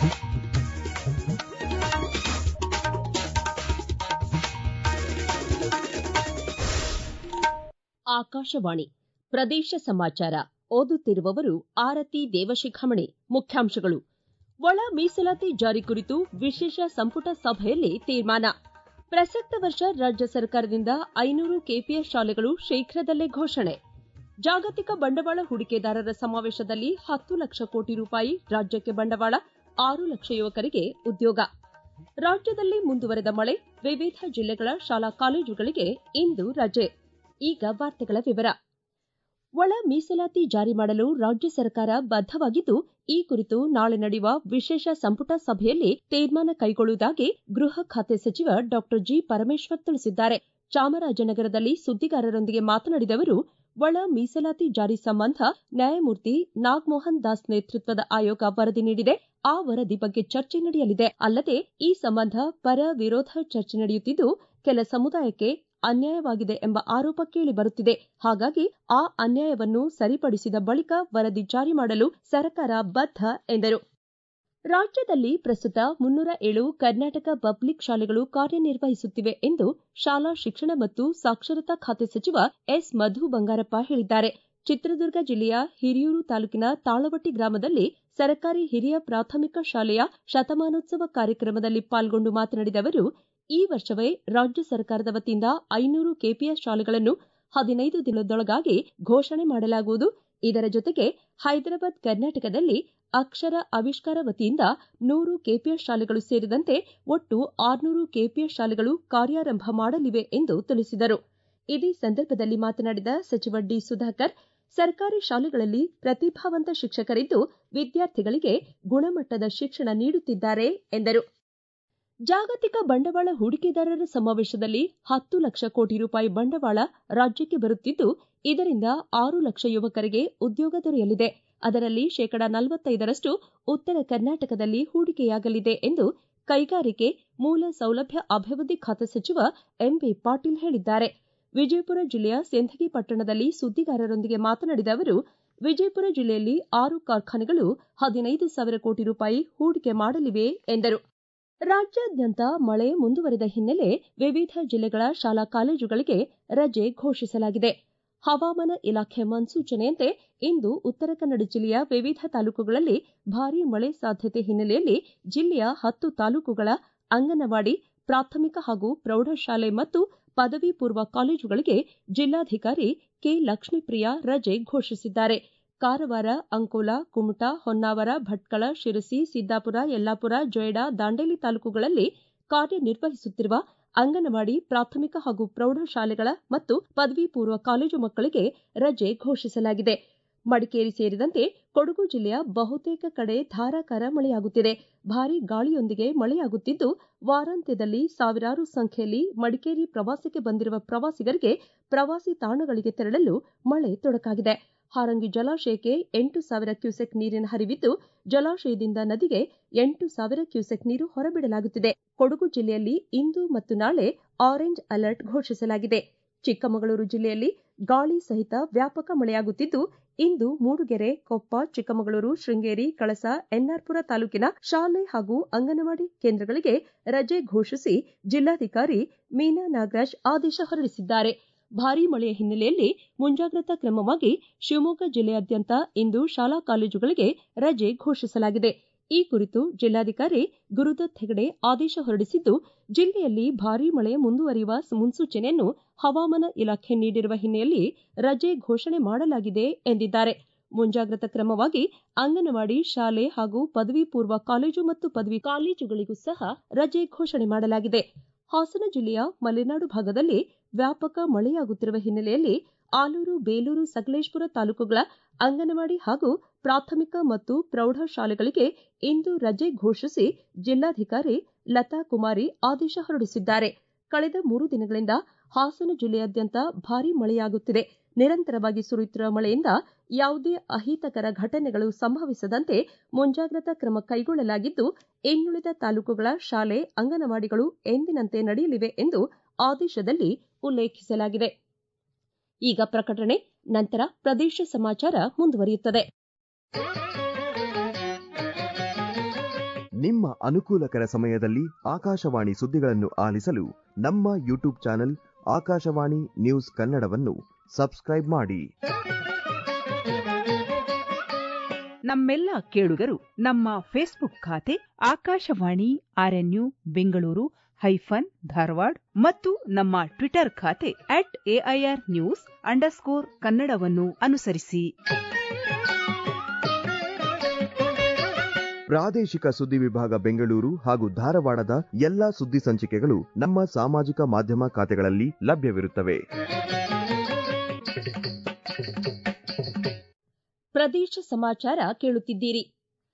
ಆಕಾಶವಾಣಿ ಪ್ರದೇಶ ಸಮಾಚಾರ ಓದುತ್ತಿರುವವರು ಆರತಿ ದೇವಶಿಖಾಮಣಿ ಮುಖ್ಯಾಂಶಗಳು ಒಳ ಮೀಸಲಾತಿ ಜಾರಿ ಕುರಿತು ವಿಶೇಷ ಸಂಪುಟ ಸಭೆಯಲ್ಲಿ ತೀರ್ಮಾನ ಪ್ರಸಕ್ತ ವರ್ಷ ರಾಜ್ಯ ಸರ್ಕಾರದಿಂದ ಐನೂರು ಕೆಪಿಎಸ್ ಶಾಲೆಗಳು ಶೀಘ್ರದಲ್ಲೇ ಘೋಷಣೆ ಜಾಗತಿಕ ಬಂಡವಾಳ ಹೂಡಿಕೆದಾರರ ಸಮಾವೇಶದಲ್ಲಿ ಹತ್ತು ಲಕ್ಷ ಕೋಟಿ ರೂಪಾಯಿ ರಾಜ್ಯಕ್ಕೆ ಬಂಡವಾಳ ಆರು ಲಕ್ಷ ಯುವಕರಿಗೆ ಉದ್ಯೋಗ ರಾಜ್ಯದಲ್ಲಿ ಮುಂದುವರೆದ ಮಳೆ ವಿವಿಧ ಜಿಲ್ಲೆಗಳ ಶಾಲಾ ಕಾಲೇಜುಗಳಿಗೆ ಇಂದು ರಜೆ ಈಗ ವಾರ್ತೆಗಳ ವಿವರ ಒಳ ಮೀಸಲಾತಿ ಜಾರಿ ಮಾಡಲು ರಾಜ್ಯ ಸರ್ಕಾರ ಬದ್ದವಾಗಿದ್ದು ಈ ಕುರಿತು ನಾಳೆ ನಡೆಯುವ ವಿಶೇಷ ಸಂಪುಟ ಸಭೆಯಲ್ಲಿ ತೀರ್ಮಾನ ಕೈಗೊಳ್ಳುವುದಾಗಿ ಗೃಹ ಖಾತೆ ಸಚಿವ ಡಾ ಜಿ ಪರಮೇಶ್ವರ್ ತಿಳಿಸಿದ್ದಾರೆ ಚಾಮರಾಜನಗರದಲ್ಲಿ ಸುದ್ದಿಗಾರರೊಂದಿಗೆ ಮಾತನಾಡಿದ ಅವರು ಒಳ ಮೀಸಲಾತಿ ಜಾರಿ ಸಂಬಂಧ ನ್ಯಾಯಮೂರ್ತಿ ನಾಗಮೋಹನ್ ದಾಸ್ ನೇತೃತ್ವದ ಆಯೋಗ ವರದಿ ನೀಡಿದೆ ಆ ವರದಿ ಬಗ್ಗೆ ಚರ್ಚೆ ನಡೆಯಲಿದೆ ಅಲ್ಲದೆ ಈ ಸಂಬಂಧ ಪರ ವಿರೋಧ ಚರ್ಚೆ ನಡೆಯುತ್ತಿದ್ದು ಕೆಲ ಸಮುದಾಯಕ್ಕೆ ಅನ್ಯಾಯವಾಗಿದೆ ಎಂಬ ಆರೋಪ ಕೇಳಿ ಬರುತ್ತಿದೆ ಹಾಗಾಗಿ ಆ ಅನ್ಯಾಯವನ್ನು ಸರಿಪಡಿಸಿದ ಬಳಿಕ ವರದಿ ಜಾರಿ ಮಾಡಲು ಸರ್ಕಾರ ಬದ್ಧ ಎಂದರು ರಾಜ್ಯದಲ್ಲಿ ಪ್ರಸ್ತುತ ಮುನ್ನೂರ ಏಳು ಕರ್ನಾಟಕ ಪಬ್ಲಿಕ್ ಶಾಲೆಗಳು ಕಾರ್ಯನಿರ್ವಹಿಸುತ್ತಿವೆ ಎಂದು ಶಾಲಾ ಶಿಕ್ಷಣ ಮತ್ತು ಸಾಕ್ಷರತಾ ಖಾತೆ ಸಚಿವ ಎಸ್ ಮಧು ಬಂಗಾರಪ್ಪ ಹೇಳಿದ್ದಾರೆ ಚಿತ್ರದುರ್ಗ ಜಿಲ್ಲೆಯ ಹಿರಿಯೂರು ತಾಲೂಕಿನ ತಾಳವಟ್ಟಿ ಗ್ರಾಮದಲ್ಲಿ ಸರ್ಕಾರಿ ಹಿರಿಯ ಪ್ರಾಥಮಿಕ ಶಾಲೆಯ ಶತಮಾನೋತ್ಸವ ಕಾರ್ಯಕ್ರಮದಲ್ಲಿ ಪಾಲ್ಗೊಂಡು ಮಾತನಾಡಿದ ಅವರು ಈ ವರ್ಷವೇ ರಾಜ್ಯ ಸರ್ಕಾರದ ವತಿಯಿಂದ ಐನೂರು ಕೆಪಿಎಸ್ ಶಾಲೆಗಳನ್ನು ಹದಿನೈದು ದಿನದೊಳಗಾಗಿ ಘೋಷಣೆ ಮಾಡಲಾಗುವುದು ಇದರ ಜೊತೆಗೆ ಹೈದರಾಬಾದ್ ಕರ್ನಾಟಕದಲ್ಲಿ ಅಕ್ಷರ ಆವಿಷ್ಕಾರ ವತಿಯಿಂದ ನೂರು ಕೆಪಿಎಸ್ ಶಾಲೆಗಳು ಸೇರಿದಂತೆ ಒಟ್ಟು ಆರುನೂರು ಕೆಪಿಎಸ್ ಶಾಲೆಗಳು ಕಾರ್ಯಾರಂಭ ಮಾಡಲಿವೆ ಎಂದು ತಿಳಿಸಿದರು ಇದೇ ಸಂದರ್ಭದಲ್ಲಿ ಮಾತನಾಡಿದ ಸಚಿವ ಡಿ ಸುಧಾಕರ್ ಸರ್ಕಾರಿ ಶಾಲೆಗಳಲ್ಲಿ ಪ್ರತಿಭಾವಂತ ಶಿಕ್ಷಕರಿದ್ದು ವಿದ್ಯಾರ್ಥಿಗಳಿಗೆ ಗುಣಮಟ್ಟದ ಶಿಕ್ಷಣ ನೀಡುತ್ತಿದ್ದಾರೆ ಎಂದರು ಜಾಗತಿಕ ಬಂಡವಾಳ ಹೂಡಿಕೆದಾರರ ಸಮಾವೇಶದಲ್ಲಿ ಹತ್ತು ಲಕ್ಷ ಕೋಟಿ ರೂಪಾಯಿ ಬಂಡವಾಳ ರಾಜ್ಯಕ್ಕೆ ಬರುತ್ತಿದ್ದು ಇದರಿಂದ ಆರು ಲಕ್ಷ ಯುವಕರಿಗೆ ಉದ್ಯೋಗ ದೊರೆಯಲಿದೆ ಅದರಲ್ಲಿ ಶೇಕಡಾ ನಲವತ್ತೈದರಷ್ಟು ಉತ್ತರ ಕರ್ನಾಟಕದಲ್ಲಿ ಹೂಡಿಕೆಯಾಗಲಿದೆ ಎಂದು ಕೈಗಾರಿಕೆ ಮೂಲ ಸೌಲಭ್ಯ ಅಭಿವೃದ್ಧಿ ಖಾತೆ ಸಚಿವ ಎಂಬಿ ಪಾಟೀಲ್ ಹೇಳಿದ್ದಾರೆ ವಿಜಯಪುರ ಜಿಲ್ಲೆಯ ಸಿಂದಗಿ ಪಟ್ಟಣದಲ್ಲಿ ಸುದ್ದಿಗಾರರೊಂದಿಗೆ ಮಾತನಾಡಿದ ಅವರು ವಿಜಯಪುರ ಜಿಲ್ಲೆಯಲ್ಲಿ ಆರು ಕಾರ್ಖಾನೆಗಳು ಹದಿನೈದು ಸಾವಿರ ಕೋಟಿ ರೂಪಾಯಿ ಹೂಡಿಕೆ ಮಾಡಲಿವೆ ಎಂದರು ರಾಜ್ಯಾದ್ಯಂತ ಮಳೆ ಮುಂದುವರೆದ ಹಿನ್ನೆಲೆ ವಿವಿಧ ಜಿಲ್ಲೆಗಳ ಶಾಲಾ ಕಾಲೇಜುಗಳಿಗೆ ರಜೆ ಘೋಷಿಸಲಾಗಿದೆ ಹವಾಮಾನ ಇಲಾಖೆ ಮುನ್ಸೂಚನೆಯಂತೆ ಇಂದು ಉತ್ತರ ಕನ್ನಡ ಜಿಲ್ಲೆಯ ವಿವಿಧ ತಾಲೂಕುಗಳಲ್ಲಿ ಭಾರೀ ಮಳೆ ಸಾಧ್ಯತೆ ಹಿನ್ನೆಲೆಯಲ್ಲಿ ಜಿಲ್ಲೆಯ ಹತ್ತು ತಾಲೂಕುಗಳ ಅಂಗನವಾಡಿ ಪ್ರಾಥಮಿಕ ಹಾಗೂ ಪ್ರೌಢಶಾಲೆ ಮತ್ತು ಪದವಿ ಪೂರ್ವ ಕಾಲೇಜುಗಳಿಗೆ ಜಿಲ್ಲಾಧಿಕಾರಿ ಕೆ ಲಕ್ಷ್ಮೀಪ್ರಿಯಾ ರಜೆ ಘೋಷಿಸಿದ್ದಾರೆ ಕಾರವಾರ ಅಂಕೋಲಾ ಕುಮಟಾ ಹೊನ್ನಾವರ ಭಟ್ಕಳ ಶಿರಸಿ ಸಿದ್ದಾಪುರ ಯಲ್ಲಾಪುರ ಜೊಯ್ಡಾ ದಾಂಡೇಲಿ ತಾಲೂಕುಗಳಲ್ಲಿ ಕಾರ್ಯನಿರ್ವಹಿಸುತ್ತಿರುವ ಅಂಗನವಾಡಿ ಪ್ರಾಥಮಿಕ ಹಾಗೂ ಪ್ರೌಢಶಾಲೆಗಳ ಮತ್ತು ಪದವಿ ಪೂರ್ವ ಕಾಲೇಜು ಮಕ್ಕಳಿಗೆ ರಜೆ ಘೋಷಿಸಲಾಗಿದೆ ಮಡಿಕೇರಿ ಸೇರಿದಂತೆ ಕೊಡಗು ಜಿಲ್ಲೆಯ ಬಹುತೇಕ ಕಡೆ ಧಾರಾಕಾರ ಮಳೆಯಾಗುತ್ತಿದೆ ಭಾರೀ ಗಾಳಿಯೊಂದಿಗೆ ಮಳೆಯಾಗುತ್ತಿದ್ದು ವಾರಾಂತ್ಯದಲ್ಲಿ ಸಾವಿರಾರು ಸಂಖ್ಯೆಯಲ್ಲಿ ಮಡಿಕೇರಿ ಪ್ರವಾಸಕ್ಕೆ ಬಂದಿರುವ ಪ್ರವಾಸಿಗರಿಗೆ ಪ್ರವಾಸಿ ತಾಣಗಳಿಗೆ ತೆರಳಲು ಮಳೆ ತೊಡಕಾಗಿದೆ ಹಾರಂಗಿ ಜಲಾಶಯಕ್ಕೆ ಎಂಟು ಸಾವಿರ ಕ್ಯೂಸೆಕ್ ನೀರಿನ ಹರಿವಿದ್ದು ಜಲಾಶಯದಿಂದ ನದಿಗೆ ಎಂಟು ಸಾವಿರ ಕ್ಯೂಸೆಕ್ ನೀರು ಹೊರಬಿಡಲಾಗುತ್ತಿದೆ ಕೊಡಗು ಜಿಲ್ಲೆಯಲ್ಲಿ ಇಂದು ಮತ್ತು ನಾಳೆ ಆರೆಂಜ್ ಅಲರ್ಟ್ ಘೋಷಿಸಲಾಗಿದೆ ಚಿಕ್ಕಮಗಳೂರು ಜಿಲ್ಲೆಯಲ್ಲಿ ಗಾಳಿ ಸಹಿತ ವ್ಯಾಪಕ ಮಳೆಯಾಗುತ್ತಿದ್ದು ಇಂದು ಮೂಡುಗೆರೆ ಕೊಪ್ಪ ಚಿಕ್ಕಮಗಳೂರು ಶೃಂಗೇರಿ ಕಳಸ ಎನ್ಆರ್ಪುರ ತಾಲೂಕಿನ ಶಾಲೆ ಹಾಗೂ ಅಂಗನವಾಡಿ ಕೇಂದ್ರಗಳಿಗೆ ರಜೆ ಘೋಷಿಸಿ ಜಿಲ್ಲಾಧಿಕಾರಿ ಮೀನಾ ನಾಗರಾಜ್ ಆದೇಶ ಹೊರಡಿಸಿದ್ದಾರೆ ಭಾರೀ ಮಳೆಯ ಹಿನ್ನೆಲೆಯಲ್ಲಿ ಮುಂಜಾಗ್ರತಾ ಕ್ರಮವಾಗಿ ಶಿವಮೊಗ್ಗ ಜಿಲ್ಲೆಯಾದ್ಯಂತ ಇಂದು ಶಾಲಾ ಕಾಲೇಜುಗಳಿಗೆ ರಜೆ ಘೋಷಿಸಲಾಗಿದೆ ಈ ಕುರಿತು ಜಿಲ್ಲಾಧಿಕಾರಿ ಗುರುದತ್ ಹೆಗಡೆ ಆದೇಶ ಹೊರಡಿಸಿದ್ದು ಜಿಲ್ಲೆಯಲ್ಲಿ ಭಾರೀ ಮಳೆ ಮುಂದುವರಿಯುವ ಮುನ್ಸೂಚನೆಯನ್ನು ಹವಾಮಾನ ಇಲಾಖೆ ನೀಡಿರುವ ಹಿನ್ನೆಲೆಯಲ್ಲಿ ರಜೆ ಘೋಷಣೆ ಮಾಡಲಾಗಿದೆ ಎಂದಿದ್ದಾರೆ ಮುಂಜಾಗ್ರತಾ ಕ್ರಮವಾಗಿ ಅಂಗನವಾಡಿ ಶಾಲೆ ಹಾಗೂ ಪದವಿ ಪೂರ್ವ ಕಾಲೇಜು ಮತ್ತು ಪದವಿ ಕಾಲೇಜುಗಳಿಗೂ ಸಹ ರಜೆ ಘೋಷಣೆ ಮಾಡಲಾಗಿದೆ ಹಾಸನ ಜಿಲ್ಲೆಯ ಮಲೆನಾಡು ಭಾಗದಲ್ಲಿ ವ್ಯಾಪಕ ಮಳೆಯಾಗುತ್ತಿರುವ ಹಿನ್ನೆಲೆಯಲ್ಲಿ ಆಲೂರು ಬೇಲೂರು ಸಕಲೇಶಪುರ ತಾಲೂಕುಗಳ ಅಂಗನವಾಡಿ ಹಾಗೂ ಪ್ರಾಥಮಿಕ ಮತ್ತು ಪ್ರೌಢಶಾಲೆಗಳಿಗೆ ಇಂದು ರಜೆ ಘೋಷಿಸಿ ಜಿಲ್ಲಾಧಿಕಾರಿ ಲತಾ ಕುಮಾರಿ ಆದೇಶ ಹೊರಡಿಸಿದ್ದಾರೆ ಕಳೆದ ಮೂರು ದಿನಗಳಿಂದ ಹಾಸನ ಜಿಲ್ಲೆಯಾದ್ಯಂತ ಭಾರೀ ಮಳೆಯಾಗುತ್ತಿದೆ ನಿರಂತರವಾಗಿ ಸುರಿಯುತ್ತಿರುವ ಮಳೆಯಿಂದ ಯಾವುದೇ ಅಹಿತಕರ ಘಟನೆಗಳು ಸಂಭವಿಸದಂತೆ ಮುಂಜಾಗ್ರತಾ ಕ್ರಮ ಕೈಗೊಳ್ಳಲಾಗಿದ್ದು ಇನ್ನುಳಿದ ತಾಲೂಕುಗಳ ಶಾಲೆ ಅಂಗನವಾಡಿಗಳು ಎಂದಿನಂತೆ ನಡೆಯಲಿವೆ ಎಂದು ಆದೇಶದಲ್ಲಿ ಉಲ್ಲೇಖಿಸಲಾಗಿದೆ ಈಗ ಪ್ರಕಟಣೆ ನಂತರ ಪ್ರದೇಶ ಸಮಾಚಾರ ಮುಂದುವರಿಯುತ್ತದೆ ನಿಮ್ಮ ಅನುಕೂಲಕರ ಸಮಯದಲ್ಲಿ ಆಕಾಶವಾಣಿ ಸುದ್ದಿಗಳನ್ನು ಆಲಿಸಲು ನಮ್ಮ ಯೂಟ್ಯೂಬ್ ಚಾನೆಲ್ ಆಕಾಶವಾಣಿ ನ್ಯೂಸ್ ಕನ್ನಡವನ್ನು ಸಬ್ಸ್ಕ್ರೈಬ್ ಮಾಡಿ ನಮ್ಮೆಲ್ಲ ಕೇಳುಗರು ನಮ್ಮ ಫೇಸ್ಬುಕ್ ಖಾತೆ ಆಕಾಶವಾಣಿ ಆರ್ಎನ್ಯು ಬೆಂಗಳೂರು ಹೈಫನ್ ಧಾರವಾಡ ಮತ್ತು ನಮ್ಮ ಟ್ವಿಟರ್ ಖಾತೆ ಅಟ್ ಎಐಆರ್ ನ್ಯೂಸ್ ಅಂಡರ್ಸ್ಕೋರ್ ಕನ್ನಡವನ್ನು ಅನುಸರಿಸಿ ಪ್ರಾದೇಶಿಕ ಸುದ್ದಿ ವಿಭಾಗ ಬೆಂಗಳೂರು ಹಾಗೂ ಧಾರವಾಡದ ಎಲ್ಲಾ ಸುದ್ದಿ ಸಂಚಿಕೆಗಳು ನಮ್ಮ ಸಾಮಾಜಿಕ ಮಾಧ್ಯಮ ಖಾತೆಗಳಲ್ಲಿ ಲಭ್ಯವಿರುತ್ತವೆ ಪ್ರದೇಶ ಸಮಾಚಾರ ಕೇಳುತ್ತಿದ್ದೀರಿ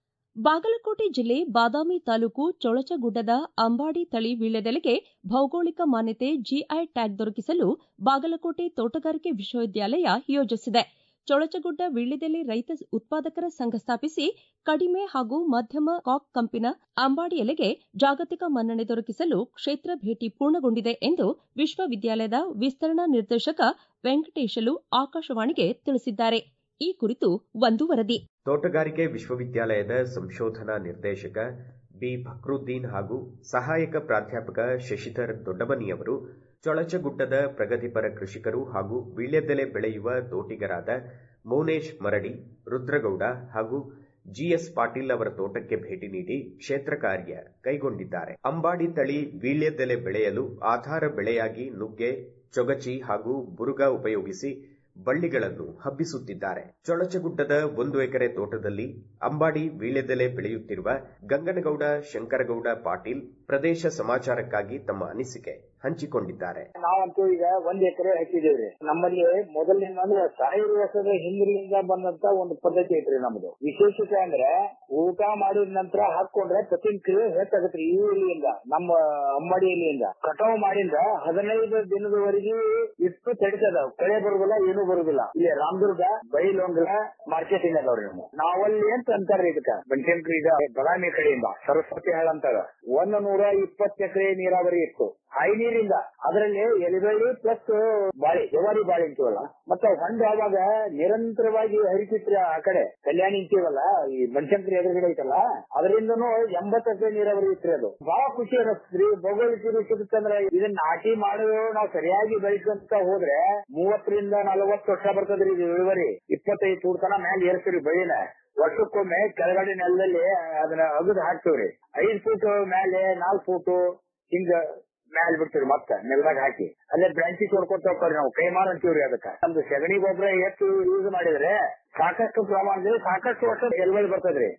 ಬಾಗಲಕೋಟೆ ಜಿಲ್ಲೆ ಬಾದಾಮಿ ತಾಲೂಕು ಚೊಳಚಗುಡ್ಡದ ಅಂಬಾಡಿ ತಳಿ ವೀಳ್ಯದೆಲೆಗೆ ಭೌಗೋಳಿಕ ಮಾನ್ಯತೆ ಜಿಐ ಟ್ಯಾಗ್ ದೊರಕಿಸಲು ಬಾಗಲಕೋಟೆ ತೋಟಗಾರಿಕೆ ವಿಶ್ವವಿದ್ಯಾಲಯ ಯೋಜಿಸಿದೆ ಚೊಳಚಗುಡ್ಡ ವೀಳ್ಯದೆಲೆ ರೈತ ಉತ್ಪಾದಕರ ಸಂಘ ಸ್ಥಾಪಿಸಿ ಕಡಿಮೆ ಹಾಗೂ ಮಧ್ಯಮ ಕಾಕ್ ಕಂಪಿನ ಅಂಬಾಡಿ ಎಲೆಗೆ ಜಾಗತಿಕ ಮನ್ನಣೆ ದೊರಕಿಸಲು ಕ್ಷೇತ್ರ ಭೇಟಿ ಪೂರ್ಣಗೊಂಡಿದೆ ಎಂದು ವಿಶ್ವವಿದ್ಯಾಲಯದ ವಿಸ್ತರಣಾ ನಿರ್ದೇಶಕ ವೆಂಕಟೇಶಲು ಆಕಾಶವಾಣಿಗೆ ತಿಳಿಸಿದ್ದಾರೆ ಈ ಕುರಿತು ಒಂದು ವರದಿ ತೋಟಗಾರಿಕೆ ವಿಶ್ವವಿದ್ಯಾಲಯದ ಸಂಶೋಧನಾ ನಿರ್ದೇಶಕ ಬಿ ಫಕ್ರುದ್ದೀನ್ ಹಾಗೂ ಸಹಾಯಕ ಪ್ರಾಧ್ಯಾಪಕ ಶಶಿಧರ್ ದೊಡ್ಡಮನಿಯವರು ಚೊಳಚಗುಡ್ಡದ ಪ್ರಗತಿಪರ ಕೃಷಿಕರು ಹಾಗೂ ವೀಳ್ಯದೆಲೆ ಬೆಳೆಯುವ ತೋಟಿಗರಾದ ಮೌನೇಶ್ ಮರಡಿ ರುದ್ರಗೌಡ ಹಾಗೂ ಜಿಎಸ್ ಪಾಟೀಲ್ ಅವರ ತೋಟಕ್ಕೆ ಭೇಟಿ ನೀಡಿ ಕ್ಷೇತ್ರ ಕಾರ್ಯ ಕೈಗೊಂಡಿದ್ದಾರೆ ಅಂಬಾಡಿ ತಳಿ ವೀಳ್ಯದೆಲೆ ಬೆಳೆಯಲು ಆಧಾರ ಬೆಳೆಯಾಗಿ ನುಗ್ಗೆ ಚೊಗಚಿ ಹಾಗೂ ಬುರುಗ ಉಪಯೋಗಿಸಿ ಬಳ್ಳಿಗಳನ್ನು ಹಬ್ಬಿಸುತ್ತಿದ್ದಾರೆ ಚೊಳಚಗುಡ್ಡದ ಒಂದು ಎಕರೆ ತೋಟದಲ್ಲಿ ಅಂಬಾಡಿ ವೀಳ್ಯದೆಲೆ ಬೆಳೆಯುತ್ತಿರುವ ಗಂಗನಗೌಡ ಶಂಕರಗೌಡ ಪಾಟೀಲ್ ಪ್ರದೇಶ ಸಮಾಚಾರಕ್ಕಾಗಿ ತಮ್ಮ ಅನಿಸಿಕೆ ಹಂಚಿಕೊಂಡಿದ್ದಾರೆ ನಾವಂತೂ ಈಗ ಒಂದ್ ಎಕರೆ ಹಾಕಿದೇವ್ರಿ ನಮ್ಮಲ್ಲಿ ಮೊದಲಿನ ಅಂದ್ರೆ ಸಾವಿರ ವರ್ಷದ ಹಿಂದಿನಿಂದ ಬಂದಂತ ಒಂದು ಪದ್ಧತಿ ಐತ್ರಿ ನಮ್ದು ವಿಶೇಷತೆ ಅಂದ್ರೆ ಊಟ ಮಾಡಿದ ನಂತರ ಹಾಕೊಂಡ್ರೆ ಪ್ರತಿಕ್ರಿಯೆ ಹೆಚ್ಚಾಗತ್ರಿ ಈ ಎಲೆಯಿಂದ ನಮ್ಮ ಅಂಬಾಡಿ ಎಲೆಯಿಂದ ಕಟಾವು ಮಾಡಿಂದ ಹದಿನೈದು ದಿನದವರೆಗೆ ಇಷ್ಟು ತಡಿತದ ಕಳೆ ಬರುದಿಲ್ಲ ಏನು ಬರುದಿಲ್ಲ ಇಲ್ಲಿ ರಾಮದುರ್ಗ ಬೈಲೊಂಗಲ ಮಾರ್ಕೆಟಿಂಗ್ ಅದಾವ್ರಿ ನಮ್ಮ ನಾವಲ್ಲಿ ಅಂತ ಅಂತಾರ್ರಿ ಇದಕ್ಕ ಬನಶಂಕರಿ ಈಗ ಬದಾಮಿ ಕಡೆಯಿಂದ ಸರಸ್ವತಿ ಹಾಳ ಅಂತಾರ ಒಂದು ನೂರ ಇಪ್ಪತ್ತು ಎಕರೆ ನೀರಾವರಿ ಇತ್ತು ಹೈ ನೀರಿಂದ ಅದರಲ್ಲಿ ಎಲಿಬಳ್ಳಿ ಪ್ಲಸ್ ಬಾಳೆ ಜವಾರಿ ಬಾಳೆ ಅಂತೀವಲ್ಲ ಮತ್ತೆ ಹೊಂಡ ಆವಾಗ ನಿರಂತರವಾಗಿ ಹರಿತಿತ್ರಿ ಆ ಕಡೆ ಕಲ್ಯಾಣಿ ಅಂತೀವಲ್ಲ ಈ ಬನಶಂಕರಿ ಎದುರುಗಡೆ ಐತಲ್ಲ ಅದರಿಂದನೂ ಎಂಬತ್ತು ಎಕರೆ ನೀರಾವರಿ ಇತ್ರಿ ಅದು ಬಹಳ ಖುಷಿ ಅನಿಸ್ತ್ರಿ ಭೌಗೋಳಿಕ ಸಿಗುತ್ತಂದ್ರೆ ಇದನ್ನ ನಾಟಿ ಮಾಡೋ ನಾವು ಸರಿಯಾಗಿ ಬೆಳೆಸ್ಕೊಂತ ಹೋದ್ರೆ ಮೂವತ್ತರಿಂದ ನಲವತ್ತು ವರ್ಷ ಬರ್ತದ್ರಿ ಇದು ಇಳುವರಿ ಇಪ್ಪತ್ತೈದು ಫೂಟ್ ತನ ಮೇಲೆ ಏರ್ತೀರಿ ಬೆಳಿನ ವರ್ಷಕ್ಕೊಮ್ಮೆ ಕೆಳಗಡೆ ನೆಲದಲ್ಲಿ ಅದನ್ನ ಅಗದು ಹಾಕ್ತಿವ್ರಿ ಐದ್ ಫೂಟ್ ಮೇಲೆ ನಾಲ್ಕು ಫೂಟ್ ಹಿಂಗ ಮ್ಯಾಲ್ ಬಿಡ್ತೀವಿ ಮತ್ತೆ ನೆಲದಾಗ ಹಾಕಿ ಅಲ್ಲೇ ಬ್ರಾಂಚಿಸ್ ಹೊಡ್ಕೊತ ಹೋಗ್ತಾವ್ರಿ ನಾವು ಕೈಮಾರ್ ಅಂತೀವ್ರಿ ಅದಕ್ಕ ನಮ್ದು ಸಗಣಿ ಗೊಬ್ಬರ ಎಷ್ಟು ಯೂಸ್ ಮಾಡಿದ್ರೆ ಸಾಕಷ್ಟು ಪ್ರಮಾಣದಲ್ಲಿ ಸಾಕಷ್ಟು ವರ್ಷ ಎಲ್ವಳಿ ಬರ್ತದ್ರಿ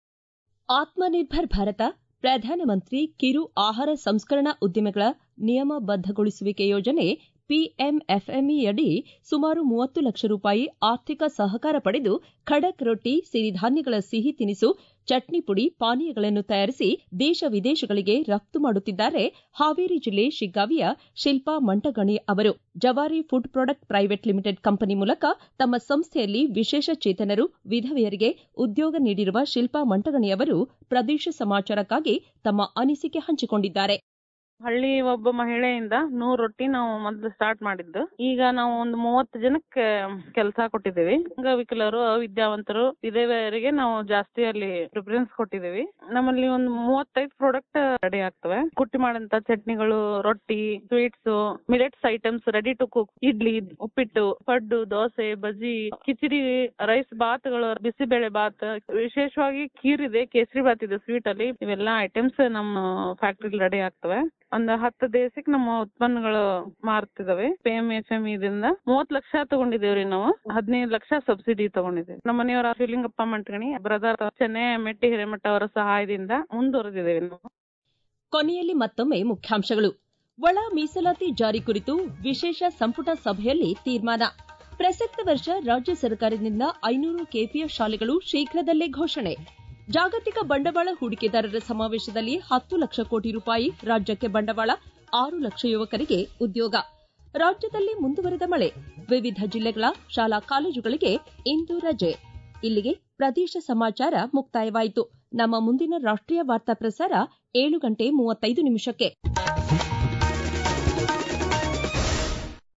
ಆತ್ಮನಿರ್ಭರ್ ಭಾರತ ಪ್ರಧಾನಮಂತ್ರಿ ಕಿರು ಆಹಾರ ಸಂಸ್ಕರಣಾ ಉದ್ದಿಮೆಗಳ ನಿಯಮಬದ್ದಗೊಳಿಸುವಿಕೆ ಯೋಜನೆ ಪಿಎಂಎಫ್ಎಂಇಯಡಿ ಸುಮಾರು ಮೂವತ್ತು ಲಕ್ಷ ರೂಪಾಯಿ ಆರ್ಥಿಕ ಸಹಕಾರ ಪಡೆದು ಖಡಕ್ ರೊಟ್ಟಿ ಸಿರಿಧಾನ್ಯಗಳ ಸಿಹಿ ತಿನಿಸು ಚಟ್ನಿ ಪುಡಿ ಪಾನೀಯಗಳನ್ನು ತಯಾರಿಸಿ ದೇಶ ವಿದೇಶಗಳಿಗೆ ರಫ್ತು ಮಾಡುತ್ತಿದ್ದಾರೆ ಹಾವೇರಿ ಜಿಲ್ಲೆ ಶಿಗ್ಗಾವಿಯ ಶಿಲ್ಪಾ ಮಂಟಗಣಿ ಅವರು Jawari food product private limited company ಮೂಲಕ ತಮ್ಮ ಸಂಸ್ಥೆಯಲ್ಲಿ ವಿಶೇಷ ಚೇತನರು ವಿಧವೆಯರಿಗೆ ಉದ್ಯೋಗ ನೀಡಿರುವ ಶಿಲ್ಪಾ ಮಂಟಗಣಿ ಅವರು ಪ್ರದೇಶ ಸಮಾಚಾರಕ್ಕಾಗಿ ತಮ್ಮ ಅನಿಸಿಕೆ ಹಂಚಿಕೊಂಡಿದ್ದಾರೆ ಹಳ್ಳಿ ಒಬ್ಬ ಮಹಿಳೆಯಿಂದ ನೂರ್ ರೊಟ್ಟಿ ನಾವು ಮೊದ್ಲು ಸ್ಟಾರ್ಟ್ ಮಾಡಿದ್ದು ಈಗ ನಾವು ಒಂದು ಮೂವತ್ತು ಜನಕ್ಕೆ ಕೆಲಸ ಕೊಟ್ಟಿದ್ದೀವಿ ಅಂಗವಿಕಲರು ಅವಿದ್ಯಾವಂತರು ವಿಧವೆಯರಿಗೆ ನಾವು ಜಾಸ್ತಿ ಅಲ್ಲಿ ಪ್ರಿಫರೆನ್ಸ್ ಕೊಟ್ಟಿದ್ದೀವಿ ನಮ್ಮಲ್ಲಿ ಒಂದು ಮೂವತ್ತೈದು ಪ್ರಾಡಕ್ಟ್ ರೆಡಿ ಆಗ್ತವೆ ಕುಟ್ಟಿ ಮಾಡಂತ ಚಟ್ನಿಗಳು ರೊಟ್ಟಿ sweets millets items ready to cook idli uppittu paddu dosa bajji khichdi rice ಬಾತ್ಗಳು ಬಿಸಿಬೇಳೆ ಬಾತ್ ವಿಶೇಷವಾಗಿ ಖೀರ್ ಇದೆ ಕೇಸರಿ ಬಾತ್ ಇದೆ ಸ್ವೀಟ್ ಅಲ್ಲಿ ಇವೆಲ್ಲ ಐಟಮ್ಸ್ ನಮ್ಮ ಫ್ಯಾಕ್ಟ್ರಿ ರೆಡಿ ಆಗ್ತವೆ ಒಂದು ಹತ್ತು ದೇಶಕ್ಕೆ ನಮ್ಮ ಉತ್ಪನ್ನಗಳು ಮಾರ್ತಿದಾವೆ ಪಿ ಎಂ ಎಫ್ ಎಂ ಇದರಿಂದ ಮೂವತ್ ಲಕ್ಷ ತಗೊಂಡಿದೇವ್ರಿ ನಾವು ಹದಿನೈದು ಲಕ್ಷ ಸಬ್ಸಿಡಿ ತಗೊಂಡಿದ್ದೇವೆ ನಮ್ಮ ಮನೆಯವರ ಶಿವಲಿಂಗಪ್ಪ ಮಂಟಗಣಿ ಬ್ರದರ್ ಚೆನ್ನೈ ಮೆಟ್ಟಿ ಹಿರೇಮಠ ಅವರ ಸಹಾಯದಿಂದ ಮುಂದುವರೆದಿದ್ದೇವೆ ನಾವು ಕೊನೆಯಲ್ಲಿ ಮತ್ತೊಮ್ಮೆ ಮುಖ್ಯಾಂಶಗಳು ಒಳ ಮೀಸಲಾತಿ ಜಾರಿ ಕುರಿತು ವಿಶೇಷ ಸಂಪುಟ ಸಭೆಯಲ್ಲಿ ತೀರ್ಮಾನ ಪ್ರಸಕ್ತ ವರ್ಷ ರಾಜ್ಯ ಸರ್ಕಾರದಿಂದ ಐನೂರು ಕೆಪಿಎಸ್ ಶಾಲೆಗಳು ಶೀಘ್ರದಲ್ಲೇ ಘೋಷಣೆ ಜಾಗತಿಕ ಬಂಡವಾಳ ಹೂಡಿಕೆದಾರರ ಸಮಾವೇಶದಲ್ಲಿ ಹತ್ತು ಲಕ್ಷ ಕೋಟಿ ರೂಪಾಯಿ ರಾಜ್ಯಕ್ಕೆ ಬಂಡವಾಳ ಆರು ಲಕ್ಷ ಯುವಕರಿಗೆ ಉದ್ಯೋಗ ರಾಜ್ಯದಲ್ಲಿ ಮುಂದುವರೆದ ಮಳೆ ವಿವಿಧ ಜಿಲ್ಲೆಗಳ ಶಾಲಾ ಕಾಲೇಜುಗಳಿಗೆ ಇಂದು ರಜೆ ಇಲ್ಲಿಗೆ ಪ್ರದೇಶ ಸಮಾಚಾರ ಮುಕ್ತಾಯವಾಯಿತು ನಮ್ಮ ಮುಂದಿನ ರಾಷ್ಟೀಯ ವಾರ್ತಾ ಪ್ರಸಾರ ಏಳು ಗಂಟೆ ಮೂವತ್ತೈದು ನಿಮಿಷಕ್ಕೆ